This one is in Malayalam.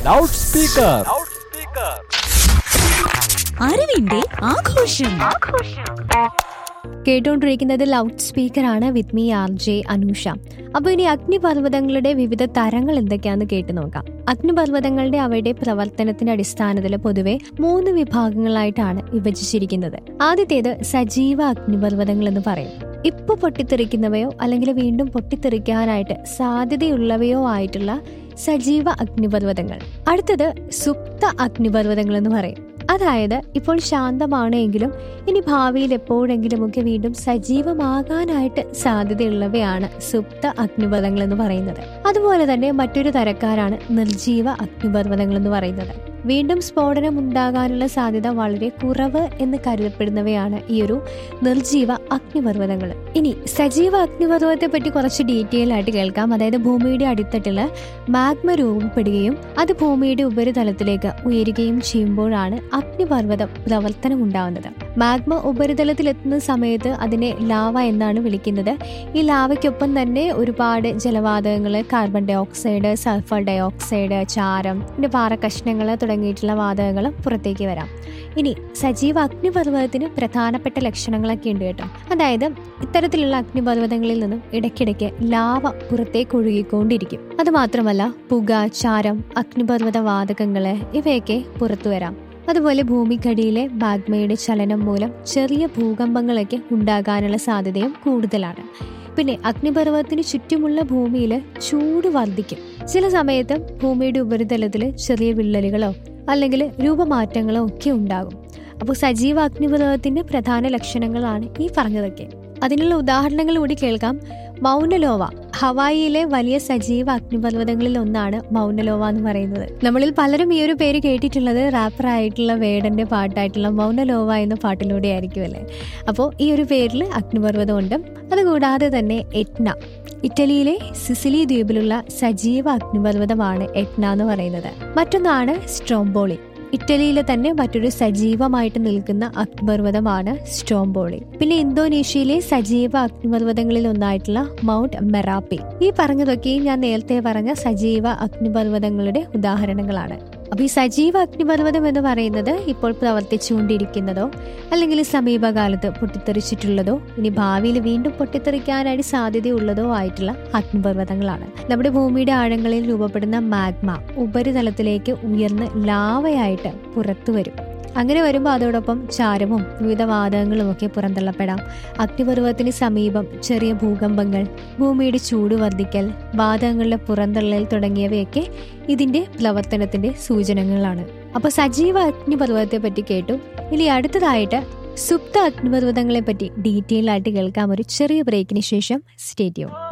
ലൗഡ് സ്പീക്കർ അറിവിന്റെ ആഘോഷം കേട്ടുകൊണ്ടിരിക്കുന്നത് ലൗഡ് സ്പീക്കറാണ് with me R J Anusha അപ്പോൾ ഇനി അഗ്നിപർവ്വതങ്ങളുടെ വിവിധ തരങ്ങൾ എന്തൊക്കെയാണെന്ന് കേട്ടു നോക്കാം അഗ്നിപർവ്വതങ്ങളുടെ അവയുടെ പ്രവർത്തനത്തിന്റെ അടിസ്ഥാനത്തിൽ പൊതുവെ മൂന്ന് വിഭാഗങ്ങളായിട്ടാണ് വിഭജിച്ചിരിക്കുന്നത് ആദ്യത്തേത് സജീവ അഗ്നിപർവ്വതങ്ങൾ എന്ന് പറയും ഇപ്പൊ പൊട്ടിത്തെറിക്കുന്നവയോ അല്ലെങ്കിൽ വീണ്ടും പൊട്ടിത്തെറിക്കാനായിട്ട് സാധ്യതയുള്ളവയോ ആയിട്ടുള്ള സജീവ അഗ്നിപർവ്വതങ്ങൾ അടുത്തത് സുപ്ത അഗ്നിപർവ്വതങ്ങൾ എന്ന് പറയും അതായത് ഇപ്പോൾ ശാന്തമാണ് എങ്കിലും ഇനി ഭാവിയിൽ എപ്പോഴെങ്കിലുമൊക്കെ വീണ്ടും സജീവമാകാനായിട്ട് സാധ്യതയുള്ളവയാണ് സുപ്ത അഗ്നിപർവ്വതങ്ങൾ എന്ന് പറയുന്നത് അതുപോലെ തന്നെ മറ്റൊരു തരക്കാരാണ് നിർജീവ അഗ്നിപർവ്വതങ്ങൾ എന്ന് പറയുന്നത് വീണ്ടും സ്ഫോടനം ഉണ്ടാകാനുള്ള സാധ്യത വളരെ കുറവ് എന്ന് കരുതപ്പെടുന്നവയാണ് ഈ ഒരു നിർജീവ അഗ്നിപർവ്വതങ്ങൾ ഇനി സജീവ അഗ്നിപർവ്വതത്തെ പറ്റി കുറച്ച് ഡീറ്റെയിൽ ആയിട്ട് കേൾക്കാം അതായത് ഭൂമിയുടെ അടിത്തട്ടിൽ മാഗ്മ രൂപപ്പെടുകയും അത് ഭൂമിയുടെ ഉപരിതലത്തിലേക്ക് ഉയരുകയും ചെയ്യുമ്പോഴാണ് അഗ്നിപർവ്വതം പ്രവർത്തനം ഉണ്ടാവുന്നത് മാഗ്മ ഉപരിതലത്തിലെത്തുന്ന സമയത്ത് അതിനെ ലാവ എന്നാണ് വിളിക്കുന്നത് ഈ ലാവയ്ക്കൊപ്പം തന്നെ ഒരുപാട് ജലവാതകങ്ങൾ carbon dioxide sulphur dioxide ചാരം പിന്നെ പാറക്കഷ്ണങ്ങൾ തുടങ്ങിയിട്ടുള്ള വാതകങ്ങൾ പുറത്തേക്ക് വരാം ഇനി സജീവ അഗ്നിപർവ്വതത്തിന് പ്രധാനപ്പെട്ട ലക്ഷണങ്ങളൊക്കെ ഉണ്ട് കേട്ടോ അതായത് ഇത്തരത്തിലുള്ള അഗ്നിപർവ്വതങ്ങളിൽ നിന്നും ഇടയ്ക്കിടയ്ക്ക് ലാവ പുറത്തേക്ക് ഒഴുകിക്കൊണ്ടിരിക്കും അത് മാത്രമല്ല പുക ചാരം അഗ്നിപർവ്വത വാതകങ്ങള് ഇവയൊക്കെ പുറത്തു വരാം അതുപോലെ ഭൂമിക്കടിയിലെ മാഗ്മയുടെ ചലനം മൂലം ചെറിയ ഭൂകമ്പങ്ങളൊക്കെ ഉണ്ടാകാനുള്ള സാധ്യതയും കൂടുതലാണ് പിന്നെ അഗ്നിപർവ്വതത്തിന് ചുറ്റുമുള്ള ഭൂമിയിൽ ചൂട് വർദ്ധിക്കും ചില സമയത്ത് ഭൂമിയുടെ ഉപരിതലത്തിൽ ചെറിയ വിള്ളലുകളോ അല്ലെങ്കിൽ രൂപമാറ്റങ്ങളോ ഒക്കെ ഉണ്ടാകും അപ്പോൾ സജീവ അഗ്നിപർവ്വതത്തിന്റെ പ്രധാന ലക്ഷണങ്ങളാണ് ഈ പറഞ്ഞതൊക്കെ അതിനുള്ള ഉദാഹരണങ്ങൾ കൂടി കേൾക്കാം മൗനലോവ ഹവായിയിലെ വലിയ സജീവ അഗ്നിപർവ്വതങ്ങളിൽ ഒന്നാണ് മൗനലോവ എന്ന് പറയുന്നത് നമ്മളിൽ പലരും ഈ ഒരു പേര് കേട്ടിട്ടുള്ളത് റാപ്പറായിട്ടുള്ള വേടന്റെ പാട്ടായിട്ടുള്ള മൗനലോവ എന്ന പാട്ടിലൂടെ ആയിരിക്കും അല്ലേ അപ്പോൾ ഈ ഒരു പേരിൽ അഗ്നിപർവ്വതമുണ്ട് അതുകൂടാതെ തന്നെ എറ്റ്ന ഇറ്റലിയിലെ സിസിലി ദ്വീപിലുള്ള സജീവ അഗ്നിപർവ്വതമാണ് എറ്റ്ന എന്ന് പറയുന്നത് മറ്റൊന്നാണ് സ്ട്രോംബോളി ഇറ്റലിയിലെ തന്നെ മറ്റൊരു സജീവമായിട്ട് നിൽക്കുന്ന അഗ്നിപർവ്വതമാണ് സ്ട്രോംബോളി പിന്നെ ഇന്തോനേഷ്യയിലെ സജീവ അഗ്നിപർവ്വതങ്ങളിൽ ഒന്നായിട്ടുള്ള മൗണ്ട് മെറാപ്പി ഈ പറഞ്ഞതൊക്കെയും ഞാൻ നേരത്തെ പറഞ്ഞ സജീവ അഗ്നിപർവ്വതങ്ങളുടെ ഉദാഹരണങ്ങളാണ് അപ്പൊ ഈ സജീവ അഗ്നിപർവ്വതം എന്ന് പറയുന്നത് ഇപ്പോൾ പ്രവർത്തിച്ചുകൊണ്ടിരിക്കുന്നതോ അല്ലെങ്കിൽ സമീപകാലത്ത് പൊട്ടിത്തെറിച്ചിട്ടുള്ളതോ ഇനി ഭാവിയിൽ വീണ്ടും പൊട്ടിത്തെറിക്കാനായിട്ട് സാധ്യതയുള്ളതോ ആയിട്ടുള്ള അഗ്നിപർവ്വതങ്ങളാണ് നമ്മുടെ ഭൂമിയുടെ ആഴങ്ങളിൽ രൂപപ്പെടുന്ന മാഗ്മ ഉപരിതലത്തിലേക്ക് ഉയർന്ന് ലാവയായിട്ട് പുറത്തു വരും അങ്ങനെ വരുമ്പോൾ അതോടൊപ്പം ചാരവും വിവിധ വാതകങ്ങളും ഒക്കെ പുറന്തള്ളപ്പെടാം അഗ്നിപർവ്വതത്തിന് സമീപം ചെറിയ ഭൂകമ്പങ്ങൾ ഭൂമിയുടെ ചൂട് വർദ്ധിക്കൽ വാതകങ്ങളുടെ പുറന്തള്ളൽ തുടങ്ങിയവയൊക്കെ ഇതിന്റെ പ്രവർത്തനത്തിന്റെ സൂചനകളാണ് അപ്പൊ സജീവ അഗ്നിപർവ്വതത്തെ പറ്റി കേട്ടു ഇനി അടുത്തതായിട്ട് സുപ്ത അഗ്നിപർവ്വതങ്ങളെ പറ്റി ഡീറ്റെയിൽ ആയിട്ട് കേൾക്കാം ഒരു ചെറിയ ബ്രേക്കിന് ശേഷം സ്റ്റേഡിയം